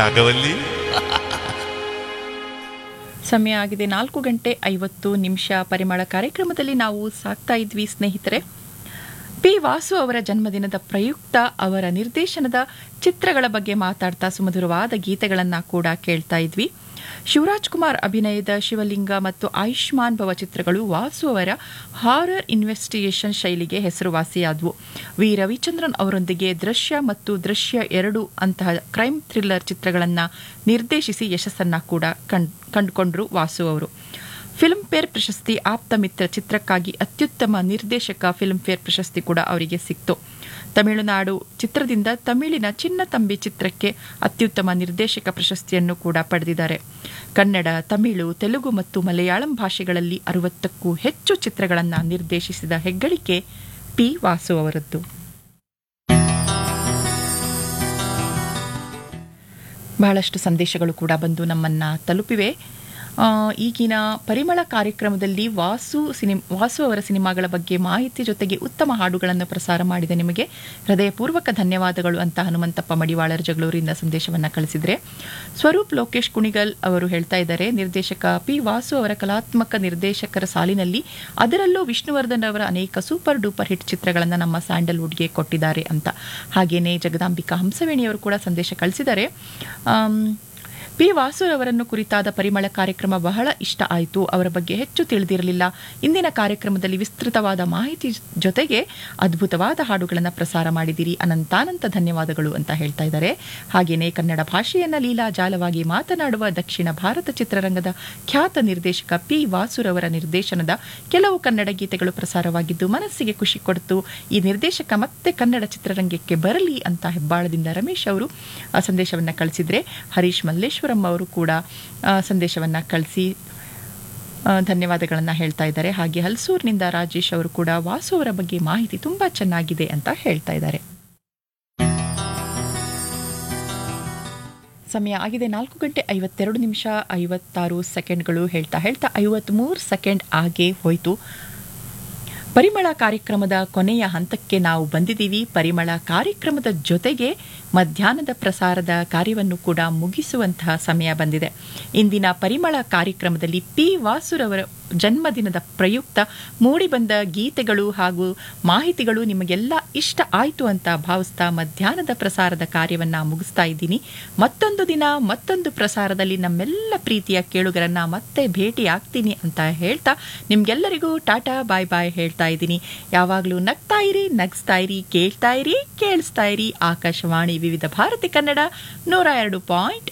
ನಾಗವಲ್ಲಿ ಸಮಯ ಆಗಿದೆ ನಾಲ್ಕು ಗಂಟೆ ಐವತ್ತು ನಿಮಿಷ ಪರಿಮಳ ಕಾರ್ಯಕ್ರಮದಲ್ಲಿ ನಾವು ಸಾಕ್ತಾ ಇದ್ವಿ ಸ್ನೇಹಿತರೆ ಪಿ ವಾಸು ಅವರ ಜನ್ಮದಿನದ ಪ್ರಯುಕ್ತ ಅವರ ನಿರ್ದೇಶನದ ಚಿತ್ರಗಳ ಬಗ್ಗೆ ಮಾತಾಡ್ತಾ ಸುಮಧುರವಾದ ಗೀತೆಗಳನ್ನ ಕೂಡ ಕೇಳ್ತಾ ಇದ್ವಿ ಶಿವರಾಜ್ ಕುಮಾರ್ ಅಭಿನಯದ ಶಿವಲಿಂಗ ಮತ್ತು ಆಯುಷ್ಮಾನ್ ಭವ ಚಿತ್ರಗಳು ವಾಸು ಅವರ ಹಾರರ್ ಇನ್ವೆಸ್ಟಿಗೇಷನ್ ಶೈಲಿಗೆ ಹೆಸರುವಾಸಿಯಾದವು ವಿ ರವಿಚಂದ್ರನ್ ಅವರೊಂದಿಗೆ ದೃಶ್ಯ ಮತ್ತು ದೃಶ್ಯ ಎರಡು ಅಂತಹ ಕ್ರೈಮ್ ಥ್ರಿಲ್ಲರ್ ಚಿತ್ರಗಳನ್ನು ನಿರ್ದೇಶಿಸಿ ಯಶಸ್ಸನ್ನ ಕೂಡ ಕಂಡ್ ಕಂಡುಕೊಂಡ್ರು ವಾಸು ಅವರು ಫಿಲ್ಮ್ ಫೇರ್ ಪ್ರಶಸ್ತಿ ಆಪ್ತ ಮಿತ್ರ ಚಿತ್ರಕ್ಕಾಗಿ ಅತ್ಯುತ್ತಮ ನಿರ್ದೇಶಕ ಫಿಲ್ಮ್ ಫೇರ್ ಪ್ರಶಸ್ತಿ ಕೂಡ ಅವರಿಗೆ ಸಿಕ್ತು ತಮಿಳುನಾಡು ಚಿತ್ರದಿಂದ ತಮಿಳಿನ ಚಿನ್ನ ತಂಬಿ ಚಿತ್ರಕ್ಕೆ ಅತ್ಯುತ್ತಮ ನಿರ್ದೇಶಕ ಪ್ರಶಸ್ತಿಯನ್ನು ಕೂಡ ಪಡೆದಿದ್ದಾರೆ ಕನ್ನಡ ತಮಿಳು ತೆಲುಗು ಮತ್ತು ಮಲಯಾಳಂ ಭಾಷೆಗಳಲ್ಲಿ ಅರವತ್ತಕ್ಕೂ ಹೆಚ್ಚು ಚಿತ್ರಗಳನ್ನು ನಿರ್ದೇಶಿಸಿದ ಹೆಗ್ಗಳಿಕೆ ಪಿ ವಾಸು ಅವರದ್ದು ಬಹಳಷ್ಟು ಸಂದೇಶಗಳು ಕೂಡ ಬಂದು ನಮ್ಮನ್ನ ತಲುಪಿವೆ ಆ, ಈಗಿನ ಪರಿಮಳ ಕಾರ್ಯಕ್ರಮದಲ್ಲಿ ವಾಸು ಸಿನಿ ವಾಸು ಅವರ ಸಿನಿಮಾಗಳ ಬಗ್ಗೆ ಮಾಹಿತಿ ಜೊತೆಗೆ ಉತ್ತಮ ಹಾಡುಗಳನ್ನು ಪ್ರಸಾರ ಮಾಡಿದ ನಿಮಗೆ ಹೃದಯಪೂರ್ವಕ ಧನ್ಯವಾದಗಳು ಅಂತ ಹನುಮಂತಪ್ಪ ಮಡಿವಾಳರ್ ಜಗಳೂರಿನ ಸಂದೇಶವನ್ನು ಕಳಿಸಿದ್ರೆ ಸ್ವರೂಪ್ ಲೋಕೇಶ್ ಕುಣಿಗಲ್ ಅವರು ಹೇಳ್ತಾ ಇದ್ದಾರೆ ನಿರ್ದೇಶಕ ಪಿ ವಾಸು ಅವರ ಕಲಾತ್ಮಕ ನಿರ್ದೇಶಕರ ಸಾಲಿನಲ್ಲಿ ಅದರಲ್ಲೂ ವಿಷ್ಣುವರ್ಧನ್ ಅವರ ಅನೇಕ ಸೂಪರ್ ಡೂಪರ್ ಹಿಟ್ ಚಿತ್ರಗಳನ್ನು ನಮ್ಮ ಸ್ಯಾಂಡಲ್ವುಡ್ಗೆ ಕೊಟ್ಟಿದ್ದಾರೆ ಅಂತ ಹಾಗೇನೆ ಜಗದಾಂಬಿಕಾ ಹಂಸವೇಣಿಯವರು ಕೂಡ ಸಂದೇಶ ಕಳಿಸಿದ್ದಾರೆ ಆಮ್, ಪಿ ವಾಸುರವರನ್ನು ಕುರಿತಾದ ಪರಿಮಳ ಕಾರ್ಯಕ್ರಮ ಬಹಳ ಇಷ್ಟ ಆಯಿತು ಅವರ ಬಗ್ಗೆ ಹೆಚ್ಚು ತಿಳಿದಿರಲಿಲ್ಲ ಇಂದಿನ ಕಾರ್ಯಕ್ರಮದಲ್ಲಿ ವಿಸ್ತೃತವಾದ ಮಾಹಿತಿ ಜೊತೆಗೆ ಅದ್ಭುತವಾದ ಹಾಡುಗಳನ್ನು ಪ್ರಸಾರ ಮಾಡಿದಿರಿ ಅನಂತಾನಂತ ಧನ್ಯವಾದಗಳು ಅಂತ ಹೇಳ್ತಾ ಇದ್ದಾರೆ ಹಾಗೆಯೇ ಕನ್ನಡ ಭಾಷೆಯನ್ನ ಲೀಲಾ ಜಾಲವಾಗಿ ಮಾತನಾಡುವ ದಕ್ಷಿಣ ಭಾರತ ಚಿತ್ರರಂಗದ ಖ್ಯಾತ ನಿರ್ದೇಶಕ ಪಿ ವಾಸುರವರ ನಿರ್ದೇಶನದ ಕೆಲವು ಕನ್ನಡ ಗೀತೆಗಳು ಪ್ರಸಾರವಾಗಿದ್ದು ಮನಸ್ಸಿಗೆ ಖುಷಿ ಕೊಡ್ತು ಈ ನಿರ್ದೇಶಕ ಮತ್ತೆ ಕನ್ನಡ ಚಿತ್ರರಂಗಕ್ಕೆ ಬರಲಿ ಅಂತ ಹೆಬ್ಬಾಳದಿಂದ ರಮೇಶ್ ಅವರು ಆ ಸಂದೇಶವನ್ನು ಕಳಿಸಿದ್ರೆ ಹರೀಶ್ ಮಲ್ಲೇಶ್ವರಂ ಅವರು ಕೂಡ ಆ, ಸಂದೇಶವನ್ನ ಕಳಿಸಿ ಧನ್ಯವಾದಗಳನ್ನು ಹೇಳ್ತಾ ಇದ್ದಾರೆ ಹಾಗೆ ಹಲ್ಸೂರಿನಿಂದ ರಾಜೇಶ್ ಅವರು ಕೂಡ ವಾಸು ಅವರ ಬಗ್ಗೆ ಮಾಹಿತಿ ತುಂಬಾ ಚೆನ್ನಾಗಿದೆ ಅಂತ ಹೇಳ್ತಾ ಇದ್ದಾರೆ ಸಮಯ ಆಗಿದೆ ನಾಲ್ಕು ಗಂಟೆ ಐವತ್ತೆರಡು ನಿಮಿಷ ಐವತ್ತಾರು ಸೆಕೆಂಡ್ಗಳು ಹೇಳ್ತಾ ಹೇಳ್ತಾ ಐವತ್ಮೂರು ಸೆಕೆಂಡ್ ಆಗೇ ಹೋಯಿತು ಪರಿಮಳ ಕಾರ್ಯಕ್ರಮದ ಕೊನೆಯ ಹಂತಕ್ಕೆ ನಾವು ಬಂದಿದ್ದೀವಿ ಪರಿಮಳ ಕಾರ್ಯಕ್ರಮದ ಜೊತೆಗೆ ಮಧ್ಯಾಹ್ನದ ಪ್ರಸಾರದ ಕಾರ್ಯವನ್ನು ಕೂಡ ಮುಗಿಸುವಂತಹ ಸಮಯ ಬಂದಿದೆ ಇಂದಿನ ಪರಿಮಳ ಕಾರ್ಯಕ್ರಮದಲ್ಲಿ ಪಿ ವಾಸುರವರ ಜನ್ಮದಿನದ ಪ್ರಯುಕ್ತ ಮೂಡಿಬಂದ ಗೀತೆಗಳು ಹಾಗೂ ಮಾಹಿತಿಗಳು ನಿಮಗೆಲ್ಲ ಇಷ್ಟ ಆಯಿತು ಅಂತ ಭಾವಿಸ್ತಾ ಮಧ್ಯಾಹ್ನದ ಪ್ರಸಾರದ ಕಾರ್ಯವನ್ನ ಮುಗಿಸ್ತಾ ಇದ್ದೀನಿ ಮತ್ತೊಂದು ದಿನ ಮತ್ತೊಂದು ಪ್ರಸಾರದಲ್ಲಿ ನಮ್ಮೆಲ್ಲ ಪ್ರೀತಿಯ ಕೇಳುಗರನ್ನ ಮತ್ತೆ ಭೇಟಿ ಆಗ್ತೀನಿ ಅಂತ ಹೇಳ್ತಾ ನಿಮ್ಗೆಲ್ಲರಿಗೂ ಟಾಟಾ ಬಾಯ್ ಬಾಯ್ ಹೇಳ್ತಾ ಇದ್ದೀನಿ ಯಾವಾಗಲೂ ನಗ್ತಾ ಇರಿ ನಗಿಸ್ತಾ ಇರಿ ಕೇಳ್ತಾ ಇರಿ ಕೇಳಿಸ್ತಾ ಇರಿ ಆಕಾಶವಾಣಿ ವಿವಿಧ ಭಾರತಿ ಕನ್ನಡ ನೂರ ಎರಡು ಪಾಯಿಂಟ್